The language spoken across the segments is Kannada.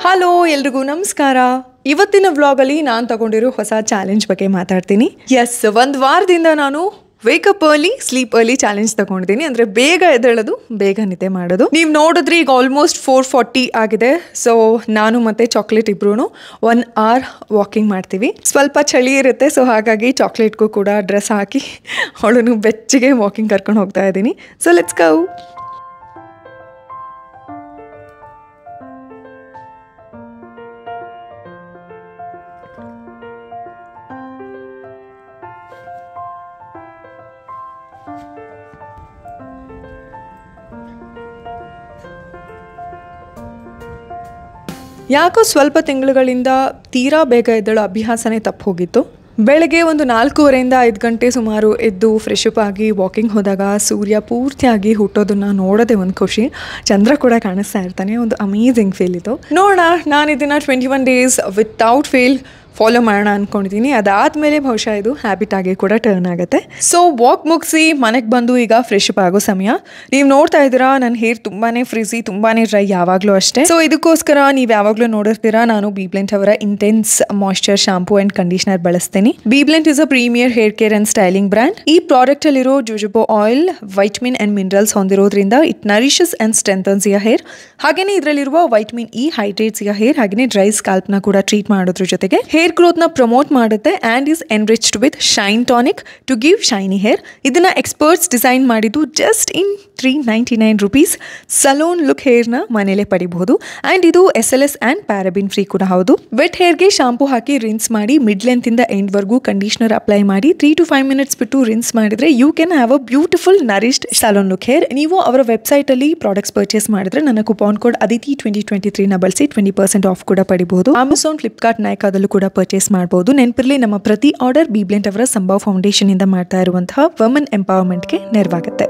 ಹಲೋ ಎಲ್ರಿಗೂ ನಮಸ್ಕಾರ ಇವತ್ತಿನ ವ್ಲಾಗಲ್ಲಿ ನಾನು ತಗೊಂಡಿರೋ ಹೊಸ ಚಾಲೆಂಜ್ ಬಗ್ಗೆ ಮಾತಾಡ್ತೀನಿ ಎಸ್ ಒಂದು ವಾರದಿಂದ ನಾನು wake up early sleep early challenge ತಗೊಂಡಿದ್ದೀನಿ ಅಂದರೆ ಬೇಗ ಎದ್ದೇಳೋದು ಬೇಗ ನಿದ್ದೆ ಮಾಡೋದು ನೀವು ನೋಡಿದ್ರೆ ಈಗ ಆಲ್ಮೋಸ್ಟ್ ಫೋರ್ ಫಾರ್ಟಿ ಆಗಿದೆ ಸೊ ನಾನು ಮತ್ತು ಚಾಕ್ಲೇಟ್ ಇಬ್ರು ಒನ್ ಅವರ್ ವಾಕಿಂಗ್ ಮಾಡ್ತೀವಿ ಸ್ವಲ್ಪ ಚಳಿ ಇರುತ್ತೆ ಸೊ ಹಾಗಾಗಿ ಚಾಕ್ಲೇಟ್ಗೂ ಕೂಡ ಡ್ರೆಸ್ ಹಾಕಿ ಅವಳನ್ನು ಬೆಚ್ಚಗೆ ವಾಕಿಂಗ್ ಕರ್ಕೊಂಡು ಹೋಗ್ತಾ ಇದ್ದೀನಿ ಸೊ ಲೆಟ್ಸ್ ಗೌ ಯಾಕೋ ಸ್ವಲ್ಪ ತಿಂಗಳುಗಳಿಂದ ತೀರಾ ಬೇಗ ಎದ್ದೇಳೋ ಅಭ್ಯಾಸನೇ ತಪ್ಪು ಹೋಗಿತ್ತು ಬೆಳಗ್ಗೆ ಒಂದು ನಾಲ್ಕೂವರೆಯಿಂದ ಐದು ಗಂಟೆ ಸುಮಾರು ಎದ್ದು ಫ್ರೆಶ್ ಅಪ್ ಆಗಿ ವಾಕಿಂಗ್ ಹೋದಾಗ ಸೂರ್ಯ ಪೂರ್ತಿಯಾಗಿ ಹುಟ್ಟೋದನ್ನ ನೋಡೋದೇ ಒಂದು ಖುಷಿ ಚಂದ್ರ ಕೂಡ ಕಾಣಿಸ್ತಾ ಇರ್ತಾನೆ ಒಂದು ಅಮೇಝಿಂಗ್ ಫೀಲ್ ಇದು ನೋಡೋಣ ನಾನು ಇದನ್ನು twenty one days without fail follow ಮಾಡೋಣ ಅಂದ್ಕೊಂಡಿದ್ದೀನಿ ಅದಾದಮೇಲೆ ಬಹುಶಃ ಇದು ಹ್ಯಾಬಿಟ್ ಆಗಿ ಕೂಡ ಟರ್ನ್ ಆಗುತ್ತೆ ಸೊ ವಾಕ್ ಮುಗಿಸಿ ಮನೆಗೆ ಬಂದು ಈಗ ಫ್ರೆಶ್ ಅಪ್ ಆಗೋ ಸಮಯ ನೀವು ನೋಡ್ತಾ ಇದ್ದೀರಾ ನನ್ನ ಹೇರ್ ತುಂಬಾನೇ ಫ್ರಿಸಿ ತುಂಬಾನೇ ಡ್ರೈ ಯಾವಾಗಲೂ ಅಷ್ಟೇ ಸೊ ಇದಕ್ಕೋಸ್ಕರ ನೀವು ಯಾವಾಗಲೂ ನೋಡಿರ್ತೀರಾ ನಾನು ಬೀಬ್ಲೆಂಟ್ ಅವರ intense moisture shampoo and conditioner ಬಳಸ್ತೀನಿ BBlunt is a premier hair care and styling brand ಈ ಪ್ರಾಡಕ್ಟ್ ಅಲ್ಲಿರೋ jojoba oil vitamin and minerals ಹೊಂದಿರೋದ್ರಿಂದ it nourishes and strengthens your hair ಹಾಗೇನೆ ಇದರಲ್ಲಿರುವ vitamin E hydrates your hair ಹಾಗೇನೆ ಡ್ರೈ ಸ್ಕಾಲ್ಪ್ ನ ಕೂಡ ಟ್ರೀಟ್ ಮಾಡೋದ್ರ ಜೊತೆಗೆ ಹೇರ್ ಗ್ರೋತ್ ನ ಪ್ರಮೋಟ್ ಮಾಡುತ್ತೆ and is enriched with shine tonic to give shiny hair ಇದನ್ನ ಎಕ್ಸ್ಪರ್ಟ್ಸ್ ಡಿಸೈನ್ ಮಾಡಿದ್ದು just in three ninety nine rupees salon look ಹೇರ್ನ ಮನೇಲೆ ಪಡಿಬಹುದು ಅಂಡ್ ಇದು S L S and paraben free ಕೂಡ ಹೌದು ವೆಟ್ ಹೇರ್ಗೆ ಶಾಂಪೂ ಹಾಕಿ ರಿನ್ಸ್ ಮಾಡಿ ಮಿಡ್ ಲೆಂತ್ ಇಂದ ಎಂಡ್ ವರ್ಗೂ ಕಂಡೀಷನರ್ ಅಪ್ಲೈ ಮಾಡಿ ತ್ರೀ ಟು ಫೈವ್ ಮಿನಿಟ್ಸ್ ಬಿಟ್ಟು ರಿನ್ಸ್ ಮಾಡಿದ್ರೆ you can have a beautiful nourished salon look hair ನೀವು ಅವರ ವೆಬ್ಸೈಟ್ ಅಲ್ಲಿ ಪ್ರಾಡಕ್ಟ್ಸ್ ಪರ್ಚೇಸ್ ಮಾಡಿದ್ರೆ ನನ್ನ coupon code Aditi twenty twenty ತ್ರೀನ ಬಳಸಿ ಟ್ವೆಂಟಿ ಪರ್ಸೆಂಟ್ ಆಫ್ ಕೂಡ ಪಡಿಬಹುದು ಅಮೆಝಾನ್ ಫ್ಲಿಪ್ಕಾರ್ಟ್ ನೈಕಾದಲ್ಲೂ ಕೂಡ ಪರ್ಚೇಸ್ ಮಾಡಬಹುದು ನೆನಪಿರ್ಲಿ ನಮ್ಮ ಪ್ರತಿ ಆರ್ಡರ್ ಬಿಬ್ಲೆಂಟ್ ಅವರ ಸಂಭವ ಫೌಂಡೇಶನ್ ಇಂದ ಮಾಡ್ತಾ ಇರುವಂತಹ ವುಮನ್ ಎಂಪವರ್ಮೆಂಟ್ಗೆ ನೆರವಾಗುತ್ತೆ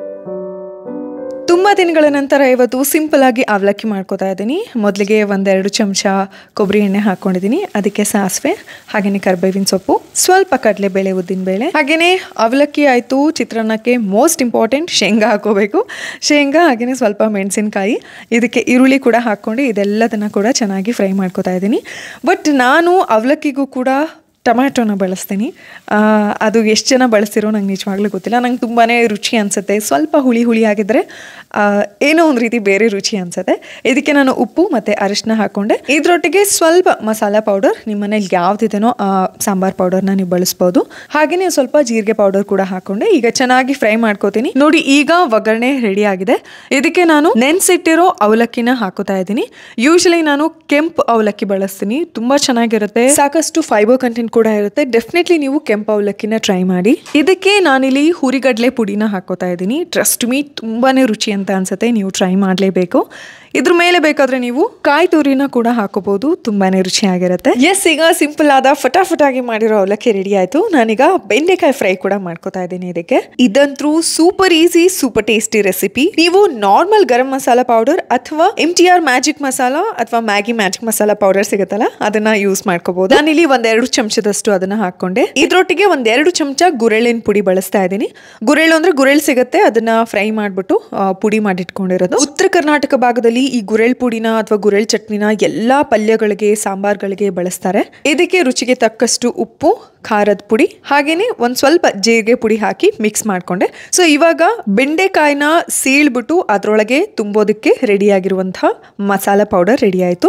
ತುಂಬ ದಿನಗಳ ನಂತರ ಇವತ್ತು ಸಿಂಪಲ್ ಆಗಿ ಅವಲಕ್ಕಿ ಮಾಡ್ಕೋತಾ ಇದ್ದೀನಿ ಮೊದಲಿಗೆ ಒಂದೆರಡು ಚಮಚ ಕೊಬ್ಬರಿ ಎಣ್ಣೆ ಹಾಕ್ಕೊಂಡಿದ್ದೀನಿ ಅದಕ್ಕೆ ಸಾಸಿವೆ ಹಾಗೆಯೇ ಕರ್ಬೇವಿನ ಸೊಪ್ಪು ಸ್ವಲ್ಪ ಕಡಲೆಬೇಳೆ ಉದ್ದಿನಬೇಳೆ ಹಾಗೆಯೇ ಅವಲಕ್ಕಿ ಆಯಿತು ಚಿತ್ರಾನ್ನಕ್ಕೆ ಮೋಸ್ಟ್ ಇಂಪಾರ್ಟೆಂಟ್ ಶೇಂಗಾ ಹಾಕೋಬೇಕು ಶೇಂಗಾ ಹಾಗೆಯೇ ಸ್ವಲ್ಪ ಮೆಣಸಿನ್ಕಾಯಿ ಇದಕ್ಕೆ ಈರುಳ್ಳಿ ಕೂಡ ಹಾಕ್ಕೊಂಡು ಇದೆಲ್ಲದನ್ನು ಕೂಡ ಚೆನ್ನಾಗಿ ಫ್ರೈ ಮಾಡ್ಕೋತಾ ಇದ್ದೀನಿ ಬಟ್ ನಾನು ಅವಲಕ್ಕಿಗೂ ಕೂಡ ಟೊಮ್ಯಾಟೊನ ಬಳಸ್ತೀನಿ ಆ, ಅದು ಎಷ್ಟು ಜನ ಬಳಸ್ತಿರೋ ನಂಗೆ ನಿಜವಾಗ್ಲೂ ಗೊತ್ತಿಲ್ಲ ನಂಗೆ ತುಂಬಾ ರುಚಿ ಅನಿಸುತ್ತೆ ಸ್ವಲ್ಪ ಹುಳಿ ಹುಳಿ ಆಗಿದ್ರೆ ಆ, ಏನೋ ಒಂದು ರೀತಿ ಬೇರೆ ರುಚಿ ಅನಿಸುತ್ತೆ ಇದಕ್ಕೆ ನಾನು ಉಪ್ಪು ಮತ್ತು ಅರಿಶಿನ ಹಾಕ್ಕೊಂಡೆ ಇದರೊಟ್ಟಿಗೆ ಸ್ವಲ್ಪ ಮಸಾಲ ಪೌಡರ್ ನಿಮ್ಮ ಮನೇಲಿ ಯಾವ್ದಿದೆನೋ ಆ ಸಾಂಬಾರ್ ಪೌಡರ್ನ ನೀವು ಬಳಸ್ಬೋದು ಹಾಗೆಯೇ ಸ್ವಲ್ಪ ಜೀರಿಗೆ ಪೌಡರ್ ಕೂಡ ಹಾಕ್ಕೊಂಡೆ ಈಗ ಚೆನ್ನಾಗಿ ಫ್ರೈ ಮಾಡ್ಕೋತೀನಿ ನೋಡಿ ಈಗ ಒಗ್ಗರಣೆ ರೆಡಿ ಆಗಿದೆ ಇದಕ್ಕೆ ನಾನು ನೆನ್ಸಿಟ್ಟಿರೋ ಅವಲಕ್ಕಿನ ಹಾಕೋತಾ ಇದ್ದೀನಿ ಯೂಶಲಿ ನಾನು ಕೆಂಪು ಅವಲಕ್ಕಿ ಬಳಸ್ತೀನಿ ತುಂಬಾ ಚೆನ್ನಾಗಿರುತ್ತೆ ಸಾಕಷ್ಟು ಫೈಬರ್ ಕಂಟೆಂಟ್ ಕೂಡ ಇರುತ್ತೆ ಡೆಫಿನೆಟ್ಲಿ ನೀವು ಕೆಂಪು ಅವಲಕ್ಕಿನ ಟ್ರೈ ಮಾಡಿ ಇದಕ್ಕೆ ನಾನಿಲ್ಲಿ ಹುರಿಗಡ್ಲೆ ಪುಡಿನ ಹಾಕೋತಾ ಇದ್ದೀನಿ ಟ್ರಸ್ಟ್ ಮೀ ತುಂಬಾನೇ ರುಚಿ ಅಂತ ಅನ್ಸುತ್ತೆ ನೀವು ಟ್ರೈ ಮಾಡಲೇಬೇಕು ಇದ್ರ ಮೇಲೆ ಬೇಕಾದ್ರೆ ನೀವು ಕಾಯಿ ತುರಿನ ಕೂಡ ಹಾಕೋಬಹುದು ತುಂಬಾನೇ ರುಚಿಯಾಗಿರುತ್ತೆ ಎಸ್ ಈಗ ಸಿಂಪಲ್ ಆದ ಫಟಾಫಟಾಗಿ ಮಾಡಿರೋ ಅವಲಕ್ಕಿ ರೆಡಿ ಆಯ್ತು ನಾನೀಗ ಬೆಂಡೆಕಾಯಿ ಫ್ರೈ ಕೂಡ ಮಾಡ್ಕೋತಾ ಇದ್ದೀನಿ ಇದಕ್ಕೆ ಇದಂತೂ super easy super tasty recipe ನೀವು ನಾರ್ಮಲ್ ಗರಂ ಮಸಾಲ ಪೌಡರ್ ಅಥವಾ M T R magic masala ಅಥವಾ ಮ್ಯಾಗಿ ಮ್ಯಾಜಿಕ್ ಮಸಾಲ ಪೌಡರ್ ಸಿಗುತ್ತಲ್ಲ ಅದನ್ನ ಯೂಸ್ ಮಾಡ್ಕೋಬಹುದು ನಾನಿಲ್ಲಿ ಒಂದೆರಡು ಚಮಚದಷ್ಟು ಅದನ್ನ ಹಾಕೊಂಡೆ ಇದ್ರೊಟ್ಟಿಗೆ ಒಂದೆರಡು ಚಮಚ ಗುರೆಳಿನ ಪುಡಿ ಬಳಸ್ತಾ ಇದ್ದೀನಿ ಗುರೆಳು ಅಂದ್ರೆ ಗುರೆಳ್ ಸಿಗುತ್ತೆ ಅದನ್ನ ಫ್ರೈ ಮಾಡ್ಬಿಟ್ಟು ಆ, ಪುಡಿ ಮಾಡಿಟ್ಕೊಂಡಿರೋದು ಉತ್ತರ ಕರ್ನಾಟಕ ಭಾಗದಲ್ಲಿ ಈ ಗುರೆಳ್ ಪುಡಿನ ಅಥವಾ ಗುರೆಳ್ ಚಟ್ನಿನ ಎಲ್ಲಾ ಪಲ್ಯಗಳಿಗೆ ಸಾಂಬಾರ್ಗಳಿಗೆ ಬಳಸ್ತಾರೆ ಇದಕ್ಕೆ ರುಚಿಗೆ ತಕ್ಕಷ್ಟು ಉಪ್ಪು ಖಾರದ ಪುಡಿ ಹಾಗೇನೆ ಒಂದ್ ಸ್ವಲ್ಪ ಜೀರಿಗೆ ಪುಡಿ ಹಾಕಿ ಮಿಕ್ಸ್ ಮಾಡ್ಕೊಂಡೆ ಸೊ ಇವಾಗ ಬೆಂಡೆಕಾಯಿನ ಸೀಳ್ಬಿಟ್ಟು ಅದರೊಳಗೆ ತುಂಬೋದಕ್ಕೆ ರೆಡಿಯಾಗಿರುವಂತಹ ಮಸಾಲ ಪೌಡರ್ ರೆಡಿ ಆಯಿತು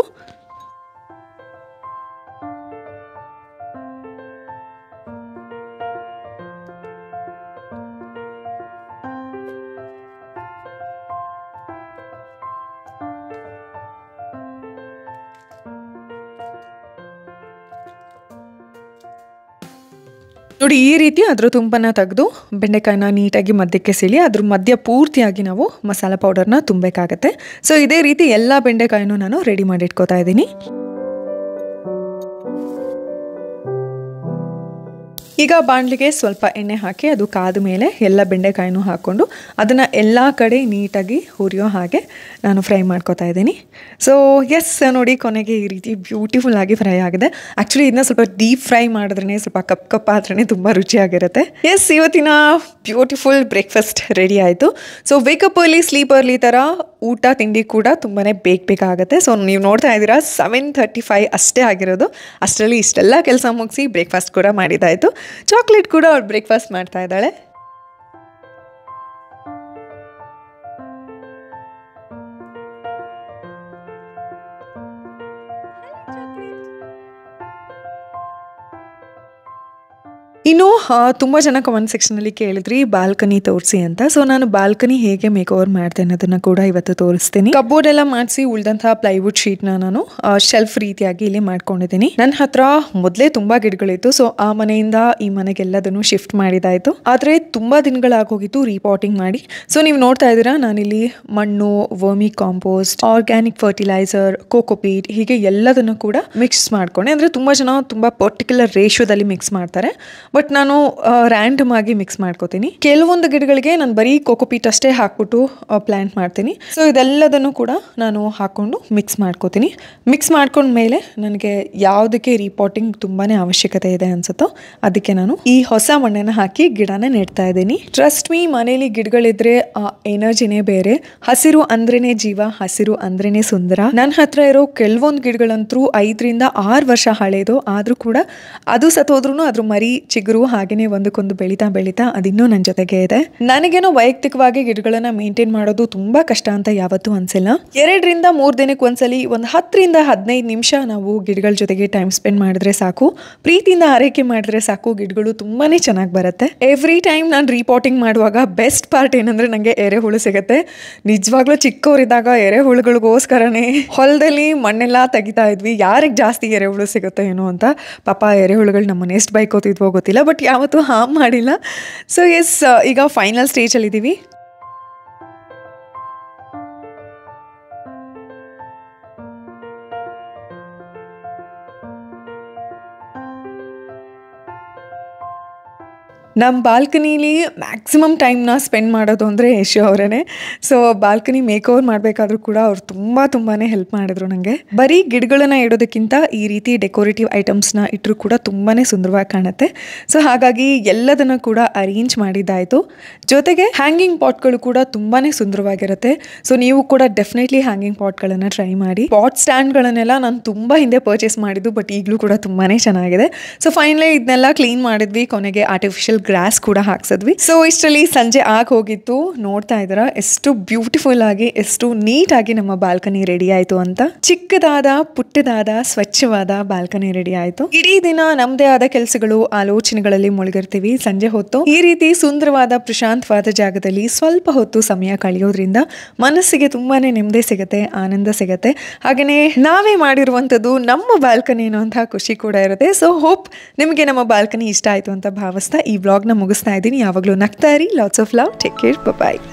ನೋಡಿ ಈ ರೀತಿ ಅದ್ರ ತುಂಬನ ತೆಗೆದು ಬೆಂಡೆಕಾಯಿನ ನೀಟಾಗಿ ಮಧ್ಯಕ್ಕೆ ಸೀಳಿ ಅದ್ರ ಮಧ್ಯ ಪೂರ್ತಿಯಾಗಿ ನಾವು ಮಸಾಲ ಪೌಡರ್ನ ತುಂಬಬೇಕಾಗತ್ತೆ ಸೊ ಇದೇ ರೀತಿ ಎಲ್ಲ ಬೆಂಡೆಕಾಯಿನೂ ನಾನು ರೆಡಿ ಮಾಡಿ ಇಟ್ಕೋತಾ ಇದ್ದೀನಿ ಈಗ ಬಾಣಲಿಗೆ ಸ್ವಲ್ಪ ಎಣ್ಣೆ ಹಾಕಿ ಅದು ಕಾದ ಮೇಲೆ ಎಲ್ಲ ಬೆಂಡೆಕಾಯಿನೂ ಹಾಕ್ಕೊಂಡು ಅದನ್ನು ಎಲ್ಲ ಕಡೆ ನೀಟಾಗಿ ಹುರಿಯೋ ಹಾಗೆ ನಾನು ಫ್ರೈ ಮಾಡ್ಕೊತಾ ಇದ್ದೀನಿ ಸೊ ಎಸ್ ನೋಡಿ ಕೊನೆಗೆ ಈ ರೀತಿ ಬ್ಯೂಟಿಫುಲ್ ಆಗಿ ಫ್ರೈ ಆಗಿದೆ ಆ್ಯಕ್ಚುಲಿ ಇದನ್ನ ಸ್ವಲ್ಪ ಡೀಪ್ ಫ್ರೈ ಮಾಡಿದ್ರೇ ಸ್ವಲ್ಪ ಕಪ್ ಕಪ್ ಆದ್ರೇ ತುಂಬ ರುಚಿಯಾಗಿರುತ್ತೆ ಎಸ್ ಇವತ್ತಿನ ಬ್ಯೂಟಿಫುಲ್ ಬ್ರೇಕ್ಫಾಸ್ಟ್ ರೆಡಿ ಆಯಿತು so wake up early sleep early ಥರ ಊಟ ತಿಂಡಿ ಕೂಡ ತುಂಬಾ ಬೇಗ ಬೇಕಾಗುತ್ತೆ ಸೊ ನೀವು ನೋಡ್ತಾ ಇದ್ದೀರಾ ಸೆವೆನ್ ಥರ್ಟಿ ಫೈವ್ ಅಷ್ಟೇ ಆಗಿರೋದು ಅಷ್ಟರಲ್ಲಿ ಇಷ್ಟೆಲ್ಲ ಕೆಲಸ ಮುಗಿಸಿ ಬ್ರೇಕ್ಫಾಸ್ಟ್ ಕೂಡ ಮಾಡಿದ್ದಾಯಿತು ಚಾಕ್ಲೇಟ್ ಕೂಡ ಅವಳು ಬ್ರೇಕ್ಫಾಸ್ಟ್ ಮಾಡ್ತಾ ಇದ್ದಾಳೆ ಇನ್ನು ತುಂಬ ಜನ ಕಮೆಂಟ್ ಸೆಕ್ಷನಲ್ಲಿ ಕೇಳಿದ್ರಿ ಬಾಲ್ಕನಿ ತೋರಿಸಿ ಅಂತ ಸೊ ನಾನು ಬಾಲ್ಕನಿ ಹೇಗೆ ಮೇಕ್ ಓವರ್ ಮಾಡ್ತೇನೆ ಅದನ್ನು ಕೂಡ ಇವತ್ತು ತೋರಿಸ್ತೀನಿ ಕಬೋರ್ಡ್ ಎಲ್ಲ ಮಾಡಿಸಿ ಉಳಿದಂತಹ ಪ್ಲೈವುಡ್ ಶೀಟ್ನ ನಾನು ಶೆಲ್ಫ್ ರೀತಿಯಾಗಿ ಇಲ್ಲಿ ಮಾಡ್ಕೊಂಡಿದ್ದೀನಿ ನನ್ನ ಹತ್ರ ಮೊದಲೇ ತುಂಬಾ ಗಿಡಗಳಿತ್ತು ಸೊ ಆ ಮನೆಯಿಂದ ಈ ಮನೆಗೆಲ್ಲದನ್ನು ಶಿಫ್ಟ್ ಮಾಡಿದಾಯ್ತು ಆದರೆ ತುಂಬಾ ದಿನಗಳಾಗೋಗಿತ್ತು ರೀಪಾಟಿಂಗ್ ಮಾಡಿ ಸೊ ನೀವು ನೋಡ್ತಾ ಇದ್ದೀರಾ ನಾನಿಲ್ಲಿ ಮಣ್ಣು vermicompost organic fertiliser cocopeat ಹೀಗೆ ಎಲ್ಲದನ್ನು ಕೂಡ ಮಿಕ್ಸ್ ಮಾಡ್ಕೊಂಡೆ ಅಂದರೆ ತುಂಬ ಜನ ತುಂಬ ಪರ್ಟಿಕ್ಯುಲರ್ ರೇಷಿಯೋದಲ್ಲಿ ಮಿಕ್ಸ್ ಮಾಡ್ತಾರೆ ಬಟ್ ನಾನು ರ್ಯಾಂಡಮ್ ಆಗಿ ಮಿಕ್ಸ್ ಮಾಡ್ಕೋತೀನಿ ಕೆಲವೊಂದು ಗಿಡಗಳಿಗೆ ನಾನು ಬರೀ ಕೋಕೋಪೀಟ್ ಅಷ್ಟೇ ಹಾಕ್ಬಿಟ್ಟು ಪ್ಲಾಂಟ್ ಮಾಡ್ತೀನಿ ಸೊ ಇದೆಲ್ಲದನ್ನು ಕೂಡ ನಾನು ಹಾಕ್ಕೊಂಡು ಮಿಕ್ಸ್ ಮಾಡ್ಕೋತೀನಿ ಮಿಕ್ಸ್ ಮಾಡ್ಕೊಂಡ್ಮೇಲೆ ನನಗೆ ಯಾವುದಕ್ಕೆ ರೀಪಾಟಿಂಗ್ ತುಂಬಾ ಅವಶ್ಯಕತೆ ಇದೆ ಅನ್ಸುತ್ತೋ ಅದಕ್ಕೆ ನಾನು ಈ ಹೊಸ ಮಣ್ಣನ್ನು ಹಾಕಿ ಗಿಡನ ನೆಡ್ತಾ ಇದ್ದೀನಿ ಟ್ರಸ್ಟ್ ಮೀ ಮನೇಲಿ ಗಿಡಗಳಿದ್ರೆ ಆ ಎನರ್ಜಿನೇ ಬೇರೆ ಹಸಿರು ಅಂದ್ರೇನೆ ಜೀವ ಹಸಿರು ಅಂದ್ರೇನೆ ಸುಂದರ ನನ್ನ ಹತ್ರ ಇರೋ ಕೆಲವೊಂದು ಗಿಡಗಳಂತೂ ಐದರಿಂದ ಆರು ವರ್ಷ ಹಳೇದು ಆದರೂ ಕೂಡ ಅದು ಸತ್ತೋದ್ರೂ ಅದ್ರ ಮರಿ ಚಿಗುರು ಹಾಗೇನೆ ಒಂದಕ್ಕೊಂದು ಬೆಳೀತಾ ಬೆಳೀತಾ ಅದಿನ್ನೂ ನನ್ನ ಜೊತೆಗೆ ಇದೆ ನನಗೇನೋ ವೈಯಕ್ತಿಕವಾಗಿ ಗಿಡಗಳನ್ನ ಮೇಂಟೈನ್ ಮಾಡೋದು ತುಂಬಾ ಕಷ್ಟ ಅಂತ ಯಾವತ್ತೂ ಅನ್ಸಿಲ್ಲ ಎರಡರಿಂದ ಮೂರು ದಿನಕ್ಕೆ ಒಂದ್ಸಲಿ ಒಂದು ಹತ್ತರಿಂದ ಹದಿನೈದು ನಿಮಿಷ ನಾವು ಗಿಡಗಳ ಜೊತೆಗೆ ಟೈಮ್ ಸ್ಪೆಂಡ್ ಮಾಡಿದ್ರೆ ಸಾಕು ಪ್ರೀತಿಯಿಂದ ಆರೈಕೆ ಮಾಡಿದ್ರೆ ಸಾಕು ಗಿಡಗಳು ತುಂಬಾನೇ ಚೆನ್ನಾಗಿ ಬರುತ್ತೆ ಎವ್ರಿ ಟೈಮ್ ನಾನು ರೀಪಾಟಿಂಗ್ ಮಾಡುವಾಗ ಬೆಸ್ಟ್ ಪಾರ್ಟ್ ಏನಂದ್ರೆ ನನಗೆ ಎರೆಹುಳು ಸಿಗುತ್ತೆ ನಿಜವಾಗ್ಲೂ ಚಿಕ್ಕವರಿದ್ದಾಗ ಎರೆಹುಳುಗಳಿಗೋಸ್ಕರನೇ ಹೊಲದಲ್ಲಿ ಮಣ್ಣೆಲ್ಲ ತೆಗಿತಾ ಇದ್ವಿ ಯಾರಿಗೆ ಜಾಸ್ತಿ ಎರೆಹುಳು ಸಿಗುತ್ತೆ ಏನೋ ಅಂತ ಪಾಪ ಎರೆಹುಳುಗಳು ನಮ್ಮನ್ನ ಎಷ್ಟು ಬೈಕೋತಿದ್ವೋ ಗೊತ್ತಿಲ್ಲ ಬಟ್ ಯಾವತ್ತೂ ಹಾಮ್ ಮಾಡಿಲ್ಲ ಸೊ ಎಸ್ ಈಗ ಫೈನಲ್ ಸ್ಟೇಜಲ್ಲಿ ಇದ್ದೀವಿ ನಮ್ಮ ಬಾಲ್ಕನಿಲಿ ಮ್ಯಾಕ್ಸಿಮಮ್ ಟೈಮ್ನ ಸ್ಪೆಂಡ್ ಮಾಡೋದು ಅಂದರೆ ಯಶು ಅವರೇ ಸೊ ಬಾಲ್ಕನಿ ಮೇಕ್ ಓವರ್ ಮಾಡಬೇಕಾದ್ರೂ ಕೂಡ ಅವ್ರು ತುಂಬ ತುಂಬಾ ಹೆಲ್ಪ್ ಮಾಡಿದ್ರು ನನಗೆ ಬರೀ ಗಿಡಗಳನ್ನ ಇಡೋದಕ್ಕಿಂತ ಈ ರೀತಿ ಡೆಕೋರೇಟಿವ್ ಐಟಮ್ಸ್ನ ಇಟ್ಟರು ಕೂಡ ತುಂಬಾ ಸುಂದರವಾಗಿ ಕಾಣುತ್ತೆ ಸೊ ಹಾಗಾಗಿ ಎಲ್ಲದನ್ನು ಕೂಡ ಅರೇಂಜ್ ಮಾಡಿದ್ದಾಯಿತು ಜೊತೆಗೆ ಹ್ಯಾಂಗಿಂಗ್ ಪಾಟ್ಗಳು ಕೂಡ ತುಂಬಾ ಸುಂದರವಾಗಿರುತ್ತೆ ಸೊ ನೀವು ಕೂಡ ಡೆಫಿನೆಟ್ಲಿ ಹ್ಯಾಂಗಿಂಗ್ ಪಾಟ್ಗಳನ್ನು ಟ್ರೈ ಮಾಡಿ ಪಾಟ್ ಸ್ಟ್ಯಾಂಡ್ಗಳನ್ನೆಲ್ಲ ನಾನು ತುಂಬ ಹಿಂದೆ ಪರ್ಚೇಸ್ ಮಾಡಿದ್ದು ಬಟ್ ಈಗಲೂ ಕೂಡ ತುಂಬಾ ಚೆನ್ನಾಗಿದೆ ಸೊ ಫೈನಲಿ ಇದನ್ನೆಲ್ಲ ಕ್ಲೀನ್ ಮಾಡಿದ್ವಿ ಕೊನೆಗೆ ಆರ್ಟಿಫಿಷಿಯಲ್ ಗ್ರಾಸ್ ಕೂಡ ಹಾಕ್ಸಿದ್ವಿ ಸೊ ಇಷ್ಟರಲ್ಲಿ ಸಂಜೆ ಆಗಿ ಹೋಗಿತ್ತು ನೋಡ್ತಾ ಇದ್ದೀರಾ ಎಷ್ಟು ಬ್ಯೂಟಿಫುಲ್ ಆಗಿ ಎಷ್ಟು ನೀಟ್ ಆಗಿ ನಮ್ಮ ಬಾಲ್ಕನಿ ರೆಡಿ ಆಯ್ತು ಅಂತ ಚಿಕ್ಕದಾದ ಪುಟ್ಟದಾದ ಸ್ವಚ್ಛವಾದ ಬಾಲ್ಕನಿ ರೆಡಿ ಆಯ್ತು ಇಡೀ ದಿನ ನಮ್ದೇ ಆದ ಕೆಲಸಗಳು ಆಲೋಚನೆಗಳಲ್ಲಿ ಮುಳುಗಿರ್ತೀವಿ ಸಂಜೆ ಹೊತ್ತು ಈ ರೀತಿ ಸುಂದರವಾದ ಪ್ರಶಾಂತವಾದ ಜಾಗದಲ್ಲಿ ಸ್ವಲ್ಪ ಹೊತ್ತು ಸಮಯ ಕಳೆಯೋದ್ರಿಂದ ಮನಸ್ಸಿಗೆ ತುಂಬಾನೇ ನೆಮ್ಮದಿ ಸಿಗುತ್ತೆ ಆನಂದ ಸಿಗುತ್ತೆ ಹಾಗೆಯೇ ನಾವೇ ಮಾಡಿರುವಂಥದ್ದು ನಮ್ಮ ಬಾಲ್ಕನಿ ಅನ್ನುವಂಥ ಖುಷಿ ಕೂಡ ಇರುತ್ತೆ ಸೊ ಹೋಪ್ ನಿಮಗೆ ನಮ್ಮ ಬಾಲ್ಕನಿ ಇಷ್ಟ ಆಯಿತು ಅಂತ ಭಾವಿಸ್ತಾ ಈ ವ್ಲಾಗ್ನ ಮುಗಿಸ್ತಾ ಇದ್ದೀನಿ ಯಾವಾಗಲೂ ನಗ್ತಾ ಇರಿ lots of love take care bye